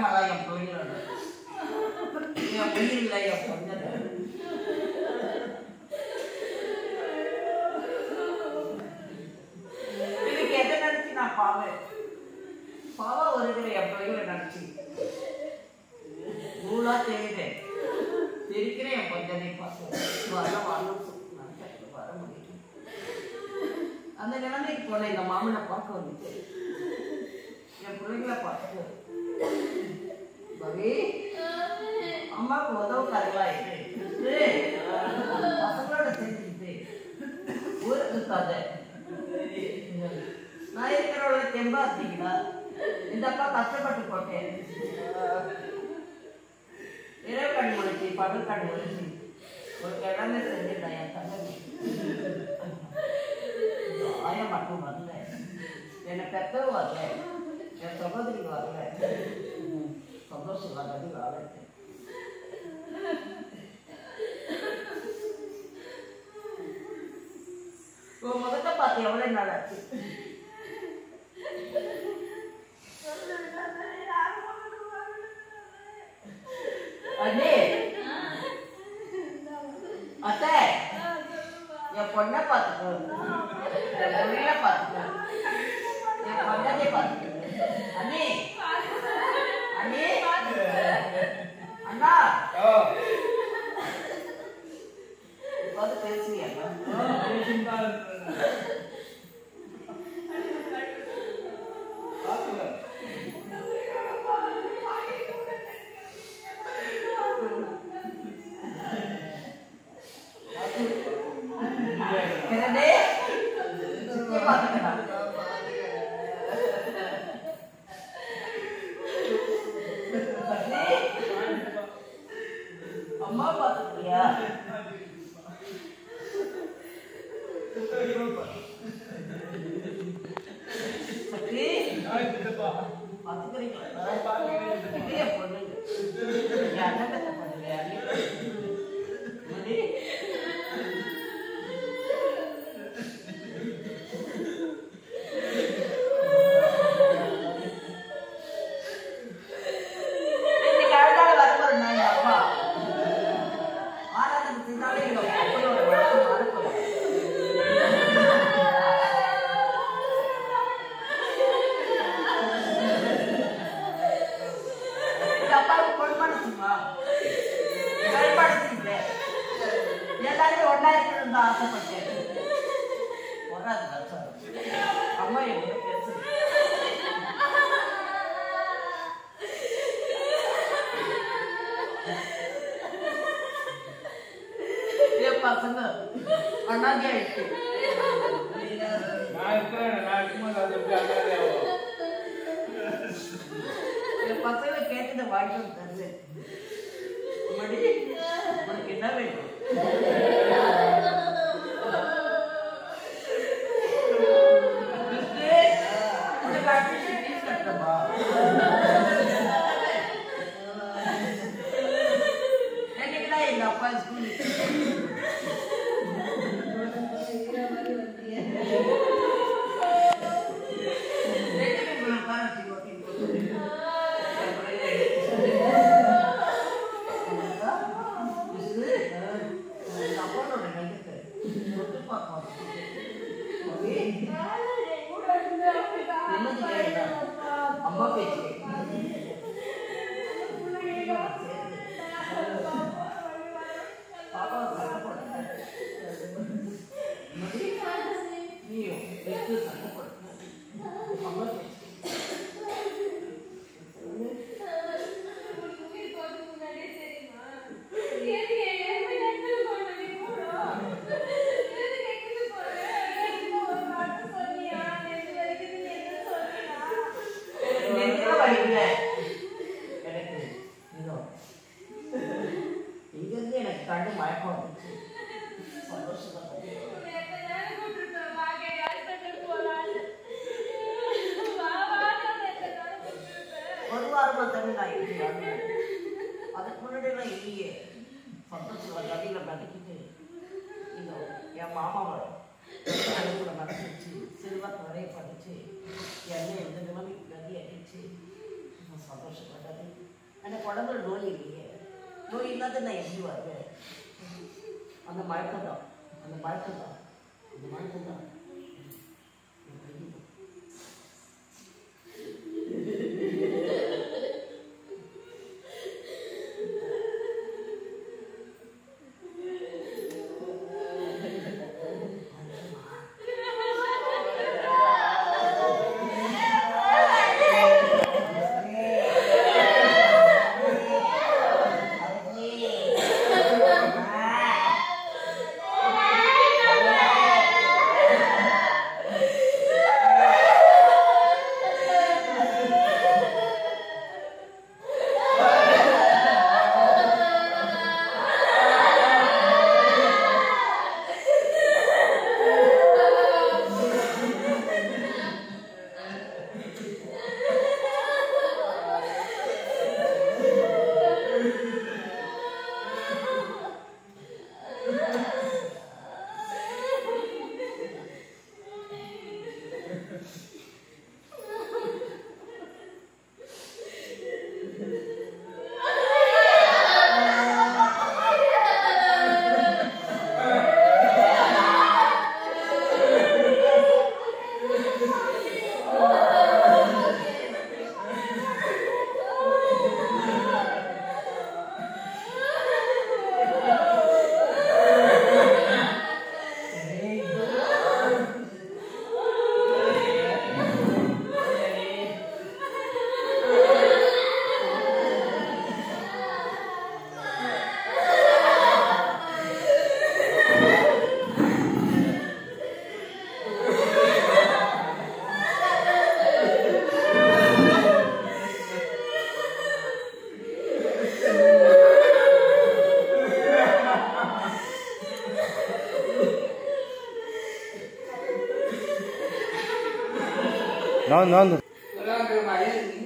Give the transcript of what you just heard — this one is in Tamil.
பாசமெல்லாம் என் பிள்ளைங்களோட என் உயிரில் என் பொண்ணு இதுக்கு எதை நினைச்சு நான் பாவேன் பாவம் வருகிற என் பிள்ளைங்களை நினைச்சு நூலா தெரியுறேன் தெரிக்கிறேன் என் கொஞ்சனை பார்த்து வர வரணும் நினைச்சேன் வர முடியும் அந்த நிலைமைக்கு போன எங்க மாமனை பார்க்க வந்துச்சு என் பிள்ளைங்களை பார்த்து பவி அம்மாவுக்கு உதவுக்காரங்களா இருக்கு பசங்களோட சேர்த்துக்கிட்டு ஊருக்கு கதை நான் இருக்கிறவள தெம்பா இருந்தீங்களா இந்த அக்கா கஷ்டப்பட்டு போட்டேன் இரவு கண் முடிச்சு பகல் கண் முடிச்சு ஒரு கிழமை செஞ்சுட்டேன் என் தங்கச்சி ஆயா மட்டும் வரல என்னை பெத்தவ வரல என் சகோதரி வரல சந்தோஷம் வரது வரல உன் முகத்தை பார்த்து எவ்வளவு நாள் ஆச்சு அண்ணே அத்தை என் பொண்ணை பார்த்துக்கோ என் பொண்ணைய பார்த்துக்கோ என் பொண்ணதே பார்த்துக்கோ அண்ணே அண்ணே அண்ணா இப்போது பேசுவியா என்னடே சுத்தி பார்த்துக்கலாம் அம்மா பார்த்துக்கிறியா சக்தி பார்த்துக்கிறீங்களா இதே பொண்ணுங்க என் அண்ணன் பெத்த பொண்ணுங்க என்னடி? இன்னைக்கு அழுதால வரப்போற நான் அப்பா ஆறாவது தினாலே எங்க அப்பனோட வழக்கம் மாறப்போகுது எங்க அப்பாவுக்கு பொன்மனசுமா கல்படுத்தீங்க எல்லாரும் ஒன்னா இருக்கணும் தான் ஆசைப்பட்டேன் வராது சார் அம்மா எங்க பேசுறேன் என் பசங்க அண்ணாதி ஆயிடுச்சு என் பசங்க கேட்டதை வாங்கிட்டு வந்து தருவேன் மடி உனக்கு என்ன வேணும் உனக்கு admission fees கட்டணுமா? என்னைக்குதான் எங்க அப்பா ஸ்கூலுக்கு அம்மா பேச்சு பாப்பா சண்டை போடுங்க நீயும் வெட்டு சண்டை போடுங்க அம்மா பேச்சு நெஞ்சில வலி இல்லை. எனக்கு இதோ. இங்கிருந்து எனக்கு கண்டு மயக்கம் வந்துச்சு சந்தோஷமா இருக்கு. ஒரு வாரமா தானே நான் இருக்கேன் அதுக்கு முன்னாடி எல்லாம் இல்லையே சந்தோஷமா கதையில மதிக்கிட்டு இதோ என் மாமாவை கூட மறந்துச்சு சிறுவத்தை வரைய படிச்சு என்னை எந்த நிலைமைக்கு கதி அடிச்சு சந்தோஷப்பட்டது உடம்புல நோய் இல்லையே நோய் இல்லாத நான் எப்படி வருவேன் அந்த மழக்கம் தான் அந்த மழக்கம் தான் அந்த மழக்கம் தான் நான் நான் விளையாட்டு மழை